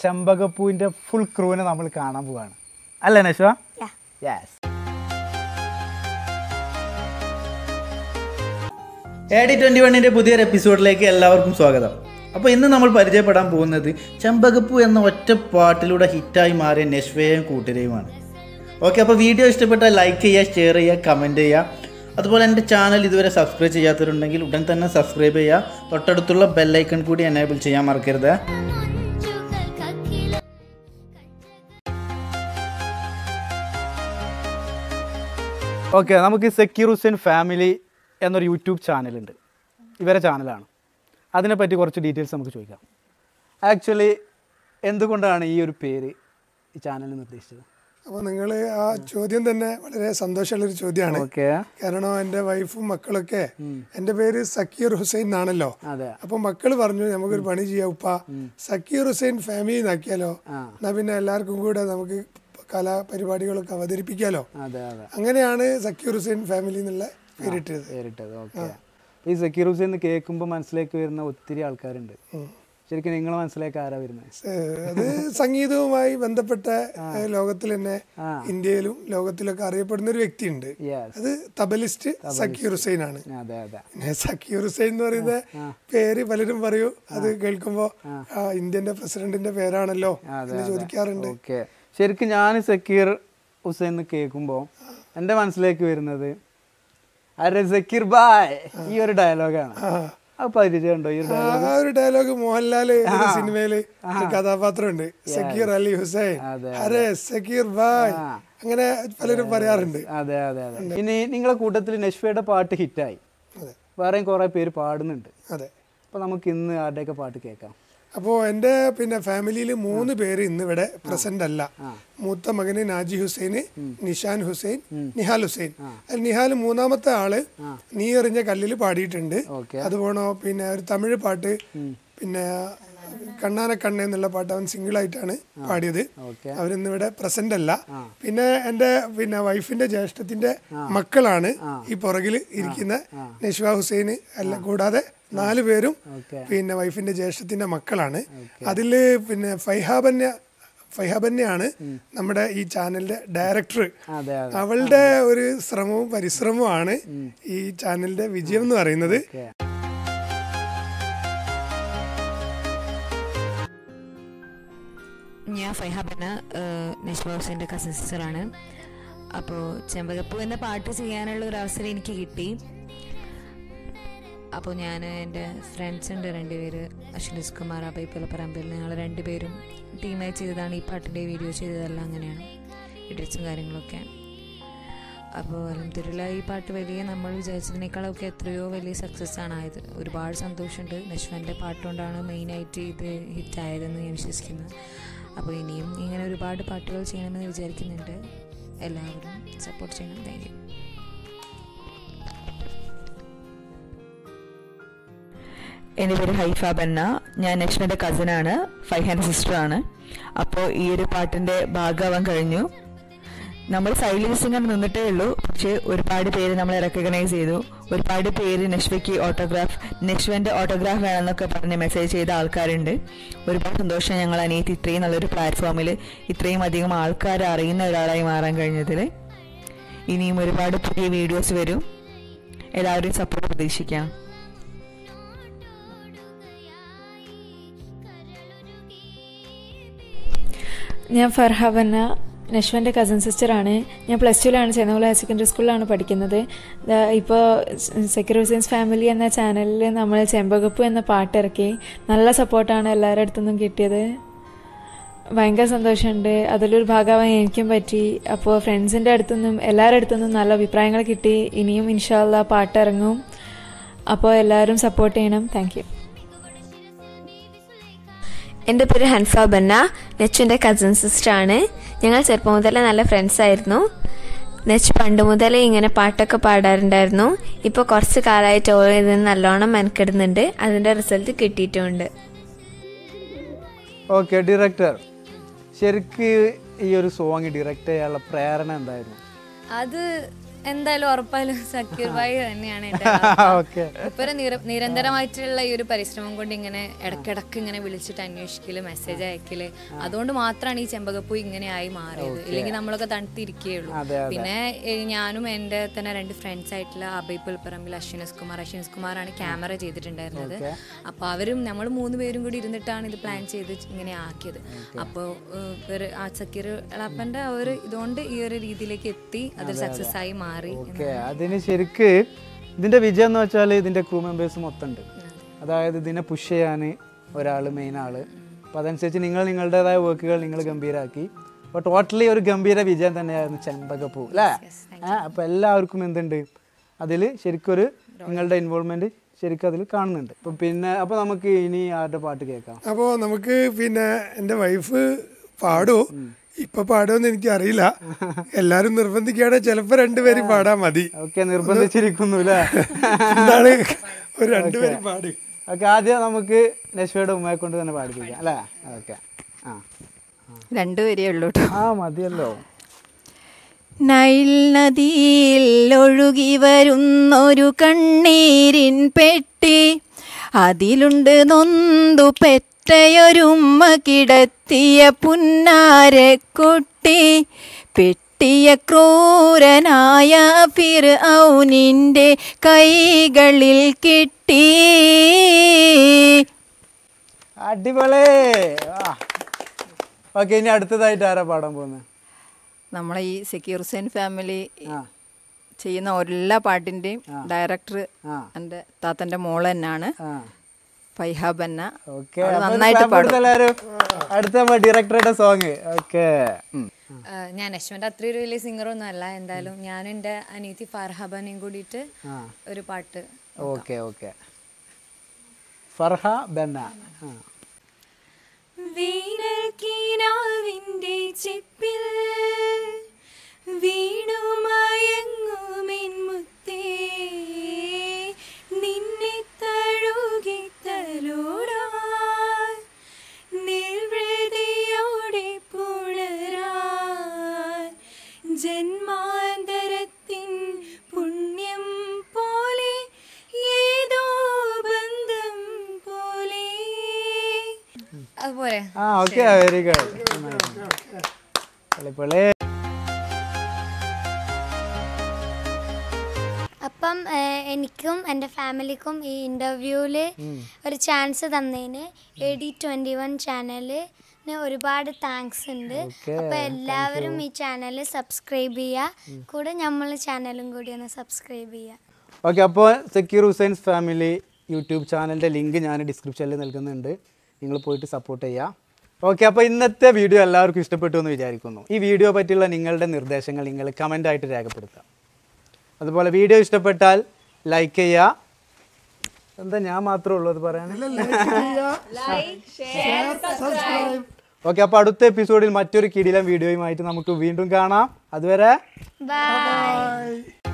ചെമ്പകപ്പൂവിൻ്റെ full ക്രൂവിനെ നമ്മൾ കാണാൻ പോവാണ് അല്ലേ Nashwa yes A D twenty വണ്ണിൻ്റെ പുതിയൊരു എപ്പിസോഡിലേക്ക് എല്ലാവർക്കും സ്വാഗതം അപ്പോൾ ഇന്ന് നമ്മൾ പരിചയപ്പെടാൻ പോകുന്നത് ചെമ്പകപ്പൂ എന്ന ഒറ്റ പാട്ടിലൂടെ ഹിറ്റായി മാറിയ നെഷ്വയും കൂട്ടരെയുമാണ് ഓക്കെ അപ്പോൾ വീഡിയോ ഇഷ്ടപ്പെട്ടാൽ ലൈക്ക് ചെയ്യുക ഷെയർ ചെയ്യുക കമൻറ്റ് ചെയ്യുക അതുപോലെ എൻ്റെ ചാനൽ ഇതുവരെ സബ്സ്ക്രൈബ് ചെയ്യാത്തവരുണ്ടെങ്കിൽ ഉടൻ തന്നെ സബ്സ്ക്രൈബ് ചെയ്യുക തൊട്ടടുത്തുള്ള ബെല്ലൈക്കൺ കൂടി എനേബിൾ ചെയ്യാൻ മറക്കരുത് ഓക്കെ നമുക്ക് സെക്യൂർ ഹുസൈൻ ഫാമിലി എന്നൊരു യൂട്യൂബ് ചാനലുണ്ട് ഇവരെ ചാനലാണ് അതിനെപ്പറ്റി കുറച്ച് ഡീറ്റെയിൽസ് നമുക്ക് ചോദിക്കാം ആക്ച്വലി എന്തുകൊണ്ടാണ് ഈ ഒരു പേര് ഈ ചാനലിന് നിർദ്ദേശിച്ചത് അപ്പോൾ നിങ്ങൾ ആ ചോദ്യം തന്നെ വളരെ സന്തോഷമുള്ളൊരു ചോദ്യമാണ് ഓക്കെ കാരണം എൻ്റെ വൈഫും മക്കളൊക്കെ എൻ്റെ പേര് സക്കീർ ഹുസൈൻ എന്നാണല്ലോ അതെ അപ്പോൾ മക്കൾ പറഞ്ഞു നമുക്കൊരു പണി ചെയ്യാം ഉപ്പ സക്കീർ ഹുസൈൻ ഫാമിലി എന്നാക്കിയാലോ എന്നാ പിന്നെ എല്ലാവർക്കും കൂടെ നമുക്ക് കലാപരിപാടികളൊക്കെ അവതരിപ്പിക്കാലോ അതെ അതെ അങ്ങനെയാണ് സക്കീർ ഹുസൈൻ ഫാമിലി എന്നുള്ള പേരിട്ടത് പേരിട്ടത് ഓക്കെ ഈ സക്കീർ ഹുസൈൻ എന്ന് കേൾക്കുമ്പോൾ മനസ്സിലേക്ക് വരുന്ന ഒത്തിരി ആൾക്കാരുണ്ട് ശരിക്കും നിങ്ങളെ മനസ്സിലേക്ക് ആരാ വരുന്നത് ഏഹ് അത് സംഗീതവുമായി ബന്ധപ്പെട്ട ഏഹ് ലോകത്തിൽ തന്നെ ഇന്ത്യയിലും ലോകത്തിലൊക്കെ അറിയപ്പെടുന്ന ഒരു വ്യക്തിയുണ്ട് യെസ് അത് തബലിസ്റ്റ് സക്കീർ ഹുസൈൻ ആണ് അതെ അതെ പിന്നെ സക്കീർ ഹുസൈൻ എന്ന് പറയുന്ന പേര് പലരും പറയൂ അത് കേൾക്കുമ്പോ ആ, ഇന്ത്യന്റെ പ്രസിഡന്റിന്റെ പേരാണല്ലോ എന്ന് ചോദിക്കാറുണ്ട് ഓക്കെ ശരിക്കും ഞാൻ സക്കീർ ഹുസൈൻ എന്ന് കേൾക്കുമ്പോൾ എൻ്റെ മനസ്സിലേക്ക് വരുന്നത് അരെ സക്കീർ ബായ് ഈ ഒരു ഡയലോഗാണ് അത് പരിചയമുണ്ടോ ഈ ഒരു ആ ഡയലോഗ് ആ ഒരു ഡയലോഗ് മോഹൻലാല് ഒരു സിനിമയില് ഒരു കഥാപാത്രമുണ്ട് സക്കീർ അലി ഹുസൈൻ അതെ, അരെ സക്കീർ ബായ് അങ്ങനെ പലരും പറയാറുണ്ട് അതെ അതെ അതെ ഇനി നിങ്ങളെ കൂട്ടത്തിൽ നഷ്വയുടെ പാട്ട് ഹിറ്റായി അതെ വേറെയും കുറേ പേര് പാടുന്നുണ്ട് അതെ അപ്പോൾ നമുക്ക് ഇന്ന് ആരുടെയൊക്കെ പാട്ട് കേൾക്കാം അപ്പോൾ എൻ്റെ പിന്നെ ഫാമിലിയിൽ മൂന്ന് പേര് ഇന്ന് ഇവിടെ പ്രസന്റ് അല്ല മൂത്ത മകന് നാജി ഹുസൈൻ നിഷാൻ ഹുസൈൻ നിഹാൽ ഹുസൈൻ അതിൽ നിഹാൽ മൂന്നാമത്തെ ആള് നീ എറിഞ്ഞ കല്ലിൽ പാടിയിട്ടുണ്ട് ഓക്കെ അത് പോണോ പിന്നെ ഒരു തമിഴ് പാട്ട് പിന്നെ കണ്ണാന കണ്ണ എന്നുള്ള പാട്ട് അവൻ സിംഗിൾ ആയിട്ടാണ് പാടിയത് ഓക്കെ അവരിന്ന് ഇവിടെ പ്രസന്റ് അല്ല പിന്നെ എൻ്റെ പിന്നെ വൈഫിന്റെ ജ്യേഷ്ഠത്തിന്റെ മക്കളാണ് ഈ പുറകിൽ ഇരിക്കുന്ന നഷ്വ ഹുസൈൻ അല്ല കൂടാതെ നാല് പേരും ഓക്കെ പിന്നെ വൈഫിന്റെ ജ്യേഷ്ഠത്തിന്റെ മക്കളാണ് അതില് പിന്നെ ഫൈഹാബന്യ ഫൈഹാബന്യാണ് നമ്മുടെ ഈ ചാനലിന്റെ ഡയറക്ടർ അതെ അതെ അവളുടെ ഒരു ശ്രമവും പരിശ്രമവുമാണ് ഈ ചാനലിന്റെ വിജയം എന്ന് പറയുന്നത് ഓക്കെ ഞാൻ ഫൈഹാബന നഷ്മ ഹുസൈൻ്റെ കസിൻ സിസ്റ്ററാണ് അപ്പോൾ ചെമ്പകപ്പൂ എന്ന പാട്ട് ചെയ്യാനുള്ള ഒരു അവസരം എനിക്ക് കിട്ടി അപ്പോൾ ഞാൻ എൻ്റെ ഫ്രണ്ട്സ് ഉണ്ട് രണ്ടുപേര് അശ്വിനിസ് കുമാർ അഭയ് പുലപ്പറമ്പിൽ ഞങ്ങൾ രണ്ടുപേരും ടീമായി ചെയ്തതാണ് ഈ പാട്ടിൻ്റെ വീഡിയോ ചെയ്തതെല്ലാം അങ്ങനെയാണ് എഡിറ്റ്സും കാര്യങ്ങളൊക്കെ അപ്പോൾ അലഹദില്ല ഈ പാട്ട് വലിയ നമ്മൾ വിചാരിച്ചതിനേക്കാളൊക്കെ എത്രയോ വലിയ സക്സസ് ആണ് ആയത് ഒരുപാട് സന്തോഷമുണ്ട് നശ്വൻ്റെ പാട്ടുകൊണ്ടാണ് മെയിനായിട്ട് ഇത് ഹിറ്റായതെന്ന് ഞാൻ വിശ്വസിക്കുന്നു അപ്പോൾ ഇനിയും ഇങ്ങനെ ഒരുപാട് പാട്ടുകൾ ചെയ്യണമെന്ന് വിചാരിക്കുന്നുണ്ട് എല്ലാവരും സപ്പോർട്ട് ചെയ്യണം താങ്ക് യു എൻ്റെ പേര് ഹൈഫ ബന്ന ഞാൻ നഷ്മയുടെ കസിനാണ് ഫൈഹാൻ്റെ സിസ്റ്ററാണ് അപ്പോൾ ഈ ഒരു പാട്ടിൻ്റെ ഭാഗമാവാൻ കഴിഞ്ഞു നമ്മൾ സൈലൻസ് സിംഗർ നിന്നിട്ടേ ഉള്ളൂ പക്ഷേ ഒരുപാട് പേര് നമ്മളെ റെക്കഗ്നൈസ് ചെയ്തു ഒരുപാട് പേര് നഷ്വയ്ക്ക് ഓട്ടോഗ്രാഫ് നഷ്വൻ്റെ ഓട്ടോഗ്രാഫ് വേണമെന്നൊക്കെ പറഞ്ഞ് മെസ്സേജ് ചെയ്ത ആൾക്കാരുണ്ട് ഒരുപാട് സന്തോഷം ഞങ്ങൾ അനിയത്തി ഇത്രയും നല്ലൊരു പ്ലാറ്റ്ഫോമിൽ ഇത്രയും അധികം ആൾക്കാർ അറിയുന്ന ഒരാളായി മാറാൻ കഴിഞ്ഞതിൽ ഇനിയും ഒരുപാട് പുതിയ വീഡിയോസ് വരും എല്ലാവരും സപ്പോർട്ട് പ്രതീക്ഷിക്കാം ഞാൻ ഫർഹവന്ന നഷ്വൻ്റെ കസിൻ സിസ്റ്ററാണ് ഞാൻ പ്ലസ് ടുവിലാണ് ചെന്നോള ഹയർ സെക്കൻഡറി സ്കൂളിലാണ് പഠിക്കുന്നത് ഇപ്പോൾ സെക്യൂർ ഹുസൈൻസ് ഫാമിലി എന്ന ചാനലിൽ നമ്മൾ ചെമ്പകപ്പ് എന്ന പാട്ട് ഇറക്കി നല്ല സപ്പോർട്ടാണ് എല്ലാവരുടെ അടുത്തുനിന്നും കിട്ടിയത് ഭയങ്കര സന്തോഷമുണ്ട് അതിലൊരു ഭാഗമാവാൻ എനിക്കും പറ്റി അപ്പോൾ ഫ്രണ്ട്സിൻ്റെ അടുത്തുനിന്നും എല്ലാവരുടെ അടുത്തുനിന്നും നല്ല അഭിപ്രായങ്ങൾ കിട്ടി ഇനിയും ഇൻഷാല്ല പാട്ട് ഇറങ്ങും അപ്പോൾ എല്ലാവരും സപ്പോർട്ട് ചെയ്യണം താങ്ക് യു എൻ്റെ പേര് ഹൻഫ ബന്ന നെച്ചുൻ്റെ കസിൻ സിസ്റ്ററാണ് ഞങ്ങൾ ചെറുപ്പം മുതലേ നല്ല ഫ്രണ്ട്സ് ആയിരുന്നു നെച്ച് പണ്ട് മുതലേ ഇങ്ങനെ പാട്ടൊക്കെ പാടാറുണ്ടായിരുന്നു ഇപ്പോൾ കുറച്ച് കാലമായിട്ട് ഓൾ ഇതിന് നല്ലോണം മെനക്കെടുന്നുണ്ട് അതിൻ്റെ റിസൾട്ട് കിട്ടിയിട്ടുമുണ്ട് ഓക്കെ ഡയറക്ടർ ശരിക്ക് ഈ ഒരു സോങ് ഡയറക്റ്റ് ചെയ്യാനുള്ള പ്രേരണ എന്തായിരുന്നു അത് എന്തായാലും ഉറപ്പായാലും സക്കീർ ഭായി തന്നെയാണ് എൻ്റെ ഓക്കെ ഇപ്പൊ നിരന്തരമായിട്ടുള്ള ഈ ഒരു പരിശ്രമം കൊണ്ട് ഇങ്ങനെ ഇടക്കിടക്ക് ഇങ്ങനെ വിളിച്ചിട്ട് അന്വേഷിക്കല് മെസ്സേജ് അയക്കല് അതുകൊണ്ട് മാത്രമാണ് ഈ ചെമ്പകപ്പൂ ഇങ്ങനെ ആയി മാറിയത് ഇല്ലെങ്കിൽ നമ്മളൊക്കെ തണുത്തിരിക്കുകയുള്ളൂ പിന്നെ ഏ, ഞാനും എൻ്റെ തന്നെ രണ്ട് ഫ്രണ്ട്സ് ആയിട്ടുള്ള അഭയ് പുൽപ്പറമ്പിൽ അശ്വിനസ് കുമാർ അശ്വിനസ് കുമാറാണ് ക്യാമറ ചെയ്തിട്ടുണ്ടായിരുന്നത് അപ്പോൾ അവരും നമ്മൾ മൂന്ന് പേരും കൂടി ഇരുന്നിട്ടാണ് ഇത് പ്ലാൻ ചെയ്ത് ഇങ്ങനെ ആക്കിയത് അപ്പോൾ ഒരു ആ സക്കീർ എളാപ്പൻ്റെ ആ ഒരു ഇതുകൊണ്ട് ഈ ഒരു രീതിയിലേക്ക് എത്തി അതൊരു സക്സസ് ആയി മാറി ഓക്കെ അതിന് ശരിക്ക് ഇതിന്റെ വിജയം എന്ന് വെച്ചാൽ ഇതിന്റെ ക്രൂ മെമ്പേഴ്സ് മൊത്തം ഉണ്ട് അതായത് ഇതിനെ പുഷ് ചെയ്യാൻ ഒരാൾ മെയിൻ ആള് അപ്പം അതനുസരിച്ച് നിങ്ങൾ നിങ്ങളുടേതായ വർക്കുകൾ നിങ്ങൾ ഗംഭീരാക്കി അപ്പോൾ ടോട്ടലി ഒരു ഗംഭീര വിജയം തന്നെയായിരുന്നു ചെമ്പകപ്പൂ അല്ലേ അപ്പോൾ എല്ലാവർക്കും എന്തുണ്ട് അതിൽ ശരിക്കൊരു നിങ്ങളുടെ ഇൻവോൾവ്മെന്റ് ശരിക്കും അതിൽ കാണുന്നുണ്ട് അപ്പം പിന്നെ അപ്പോൾ നമുക്ക് ഇനി ആരുടെ പാട്ട് കേൾക്കാം അപ്പോൾ നമുക്ക് പിന്നെ എൻ്റെ വൈഫ് പാടുമോ ഇപ്പൊ പാടുമെന്ന് എനിക്ക് അറിയില്ല എല്ലാരും നിർബന്ധിക്കുകയാണെങ്കിൽ ചിലപ്പോ രണ്ടുപേരും പാടാൻ മതി ഓക്കെ നിർബന്ധിച്ചിരിക്കുന്നു അല്ലേ എന്താണ് ഒരു രണ്ടുപേരും പാട് ഓക്കെ ആദ്യം നമുക്ക് നശ്വയുടെ ഉമ്മയെ കൊണ്ട് തന്നെ പാടിപ്പിക്കാം അല്ലേ ഓക്കെ ആ രണ്ടുപേരേ ഉള്ളൂ കേട്ടോ ആ മതിയല്ലോ നൈൽ നദിയിൽ ഒഴുകി വരുന്നൊരു കണ്ണീരിൻ പെട്ടി അതിലുണ്ട് നൊന്തു പെറ്റയൊരുമ്മ കിടത്തിയ പുന്നാരക്കുട്ടി പെട്ടിയ ക്രൂരനായ ഫിർ ഔനിൻ്റെ കൈകളിൽ കിട്ടി അടിപൊളി ഓക്കെ ഇനി അടുത്തതായിട്ട് ആരാ പാടാൻ പോകുന്നത് നമ്മളെ ഈ സെക്യൂർ ഹുസൈൻ ഫാമിലി ആ ചെയ്യുന്ന എല്ലാ പാട്ടിൻ്റെയും ഡയറക്ടർ ആ. എൻ്റെ താത്തൻ്റെ മോള് തന്നെയാണ് ആ ഫൈഹ ബന്ന ഓക്കെ അവള് നന്നായിട്ട് പാടും എല്ലാവരും അടുത്ത നമ്മൾ ഡയറക്ടറുടെ സോങ് ഓക്കെ ആ, ഞാൻ അശ്വന്റെ അത്ര ഒരു വലിയ സിംഗറൊന്നും അല്ല എന്തായാലും ഞാൻ എൻ്റെ അനീതി ഫർഹബനെയും കൂടിയിട്ട് ഒരു പാട്ട് ഓക്കെ ഓക്കെ ഫർഹ ബന്ന ആ വീണൽക്കിനാവിൻ്റെ ചിപ്പിൽ വീണുമയങ്ങുമെൻ മുത്തേ നിന്നെ തഴുകി തലോടാൻ നിർവൃതിയോടെ പുണരാൻ ജന്മാന്തരത്തിൻ പുണ്യം പോലെ ഏതോ ബന്ധം പോലെ അതുപോലെ ആ ഓക്കെ വെരി ഗുഡ് പൊളി അപ്പം ഏഹ്, എനിക്കും എൻ്റെ ഫാമിലിക്കും ഈ ഇൻ്റർവ്യൂവിൽ ഒരു ചാൻസ് തന്നതിന് എ ഡി ട്വൻറ്റി വൺ ചാനലിന് ഒരുപാട് താങ്ക്സ് ഉണ്ട് അപ്പോൾ എല്ലാവരും ഈ ചാനൽ സബ്സ്ക്രൈബ് ചെയ്യുക കൂടെ നമ്മൾ ചാനലും കൂടി ഒന്ന് സബ്സ്ക്രൈബ് ചെയ്യുക ഓക്കെ അപ്പോൾ സെക്യൂർ ഹുസൈൻസ് ഫാമിലി യൂട്യൂബ് ചാനലിൻ്റെ ലിങ്ക് ഞാൻ ഡിസ്ക്രിപ്ഷനിൽ നൽകുന്നുണ്ട് നിങ്ങൾ പോയിട്ട് സപ്പോർട്ട് ചെയ്യുക ഓക്കെ അപ്പോൾ ഇന്നത്തെ വീഡിയോ എല്ലാവർക്കും ഇഷ്ടപ്പെട്ടു എന്ന് വിചാരിക്കുന്നു ഈ വീഡിയോ പറ്റിയുള്ള നിങ്ങളുടെ നിർദ്ദേശങ്ങൾ നിങ്ങൾ കമൻ്റായിട്ട് രേഖപ്പെടുത്താം അതുപോലെ വീഡിയോ ഇഷ്ടപ്പെട്ടാൽ ലൈക്ക് ചെയ്യുക എന്താ ഞാൻ മാത്രമേ ഉള്ളൂ അത് പറയാൻ ഓക്കെ അപ്പോൾ അടുത്ത എപ്പിസോഡിൽ മറ്റൊരു കിടിലം വീഡിയോയുമായിട്ട് നമുക്ക് വീണ്ടും കാണാം അതുവരെ ബൈ